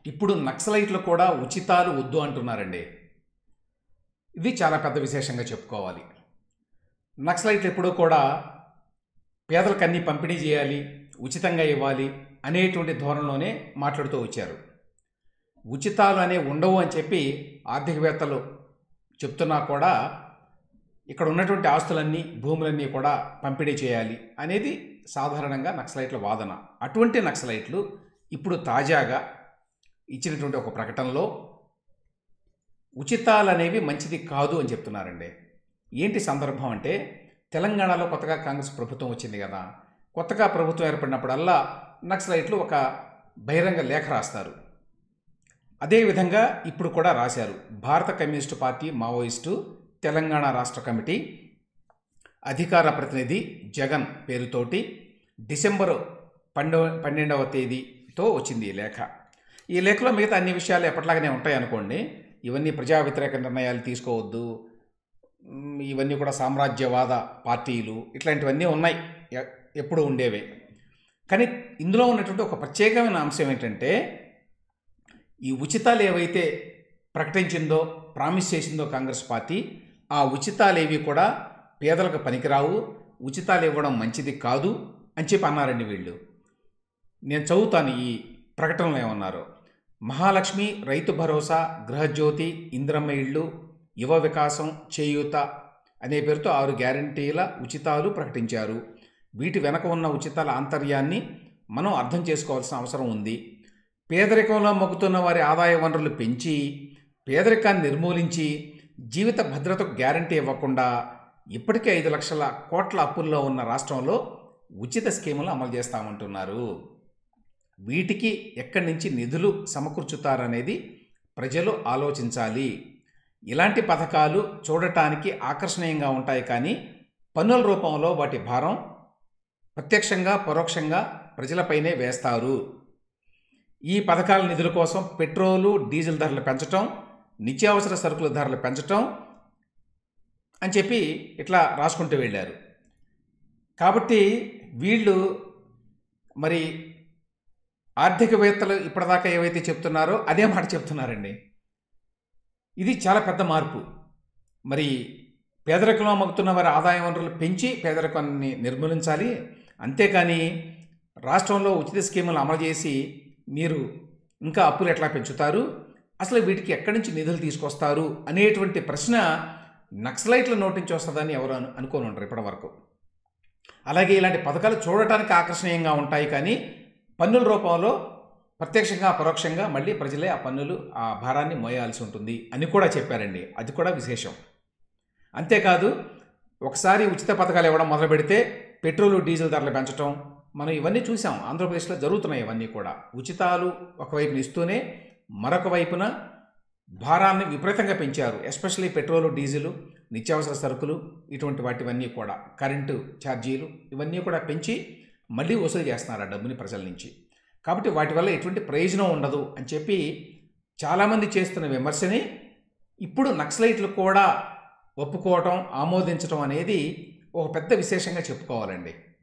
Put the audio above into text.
ఇప్పుడు నక్సలైట్లు కూడా ఉచితాలు వద్దు అంటున్నారండి ఇది చాలా పెద్ద విశేషంగా చెప్పుకోవాలి నక్సలైట్లు ఎప్పుడూ కూడా పేదలకు అన్నీ పంపిణీ చేయాలి ఉచితంగా ఇవ్వాలి అనేటువంటి ధోరణిలోనే మాట్లాడుతూ వచ్చారు ఉచితాలు అనే ఉండవు అని చెప్పి ఆర్థికవేత్తలు చెప్తున్నా కూడా ఇక్కడ ఉన్నటువంటి ఆస్తులన్నీ భూములన్నీ కూడా పంపిణీ చేయాలి అనేది సాధారణంగా నక్సలైట్ల వాదన అటువంటి నక్సలైట్లు ఇప్పుడు తాజాగా ఇచ్చినటువంటి ఒక ప్రకటనలో ఉచితాలు అనేవి మంచిది కాదు అని చెప్తున్నారండి ఏంటి సందర్భం అంటే తెలంగాణలో కొత్తగా కాంగ్రెస్ ప్రభుత్వం వచ్చింది కదా కొత్తగా ప్రభుత్వం ఏర్పడినప్పుడల్లా నక్సలైట్లు ఒక బహిరంగ లేఖ రాస్తారు అదేవిధంగా ఇప్పుడు కూడా రాశారు భారత కమ్యూనిస్టు పార్టీ మావోయిస్టు తెలంగాణ రాష్ట్ర కమిటీ అధికార ప్రతినిధి జగన్ పేరుతోటి డిసెంబరు పన్నె పన్నెండవ తేదీతో వచ్చింది ఈ లేఖ ఈ లేఖలో మిగతా అన్ని విషయాలు ఎప్పటిలాగానే ఉంటాయి అనుకోండి ఇవన్నీ ప్రజా వ్యతిరేక నిర్ణయాలు తీసుకోవద్దు మ్, ఇవన్నీ కూడా సామ్రాజ్యవాద పార్టీలు ఇట్లాంటివన్నీ ఉన్నాయి ఎ- ఎప్పుడు ఉండేవే కానీ ఇందులో ఉన్నటువంటి ఒక ప్రత్యేకమైన అంశం ఏంటంటే ఈ ఉచితాలు ఏవైతే ప్రకటించిందో ప్రామిస్ చేసిందో కాంగ్రెస్ పార్టీ ఆ ఉచితాలు ఏవి కూడా పేదలకు పనికిరావు ఉచితాలు ఇవ్వడం మంచిది కాదు అని చెప్పి అన్నారండి వీళ్ళు నేను చదువుతాను ఈ ప్రకటనలో ఏమన్నారు మహాలక్ష్మి రైతు భరోసా గృహజ్యోతి ఇంద్రమ్మ ఇళ్ళు యువ వికాసం చేయూత అనే పేరుతో ఆరు గ్యారంటీల ఉచితాలు ప్రకటించారు వీటి వెనక ఉన్న ఉచితాల ఆంతర్యాన్ని మనం అర్థం చేసుకోవాల్సిన అవసరం ఉంది పేదరికంలో మొక్కుతున్న వారి ఆదాయ వనరులు పెంచి పేదరికాన్ని నిర్మూలించి జీవిత భద్రతకు గ్యారంటీ ఇవ్వకుండా ఇప్పటికే ఐదు లక్షల కోట్ల అప్పుల్లో ఉన్న రాష్ట్రంలో ఉచిత స్కీములు అమలు చేస్తామంటున్నారు వీటికి ఎక్కడి నుంచి నిధులు సమకూర్చుతారనేది ప్రజలు ఆలోచించాలి ఇలాంటి పథకాలు చూడటానికి ఆకర్షణీయంగా ఉంటాయి కానీ పన్నుల రూపంలో వాటి భారం ప్రత్యక్షంగా పరోక్షంగా ప్రజలపైనే వేస్తారు ఈ పథకాల నిధుల కోసం పెట్రోలు డీజిల్ ధరలు పెంచటం నిత్యావసర సరుకుల ధరలు పెంచటం అని చెప్పి ఇట్లా రాసుకుంటూ వెళ్ళారు కాబట్టి వీళ్ళు మరి ఆర్థికవేత్తలు ఇప్పటిదాకా ఏవైతే చెప్తున్నారో అదే మాట చెప్తున్నారండి ఇది చాలా పెద్ద మార్పు మరి పేదరికంలో మగ్గుతున్న వారి ఆదాయ వనరులు పెంచి పేదరికాన్ని నిర్మూలించాలి అంతేకాని రాష్ట్రంలో ఉచిత స్కీములు అమలు చేసి మీరు ఇంకా అప్పులు ఎట్లా పెంచుతారు అసలు వీటికి ఎక్కడి నుంచి నిధులు తీసుకొస్తారు అనేటువంటి ప్రశ్న నక్సలైట్ల నోటి నుంచి వస్తుందని ఎవరు అను అనుకోని ఉంటారు ఇప్పటివరకు అలాగే ఇలాంటి పథకాలు చూడటానికి ఆకర్షణీయంగా ఉంటాయి కానీ పన్నుల రూపంలో ప్రత్యక్షంగా పరోక్షంగా మళ్ళీ ప్రజలే ఆ పన్నులు ఆ భారాన్ని మోయాల్సి ఉంటుంది అని కూడా చెప్పారండి అది కూడా విశేషం అంతేకాదు ఒకసారి ఉచిత పథకాలు ఇవ్వడం మొదలు పెడితే పెట్రోలు డీజిల్ ధరలు పెంచడం మనం ఇవన్నీ చూసాం ఆంధ్రప్రదేశ్లో జరుగుతున్నాయి ఇవన్నీ కూడా ఉచితాలు ఒకవైపున ఇస్తూనే మరొక వైపున భారాన్ని విపరీతంగా పెంచారు ఎస్పెషల్లీ పెట్రోలు డీజిల్ నిత్యావసర సరుకులు ఇటువంటి వాటివన్నీ కూడా కరెంటు ఛార్జీలు ఇవన్నీ కూడా పెంచి మళ్ళీ వసూలు చేస్తున్నారు ఆ డబ్బుని ప్రజల నుంచి కాబట్టి వాటి వల్ల ఎటువంటి ప్రయోజనం ఉండదు అని చెప్పి చాలామంది చేస్తున్న విమర్శని ఇప్పుడు నక్సలైట్లు కూడా ఒప్పుకోవటం ఆమోదించడం అనేది ఒక పెద్ద విశేషంగా చెప్పుకోవాలండి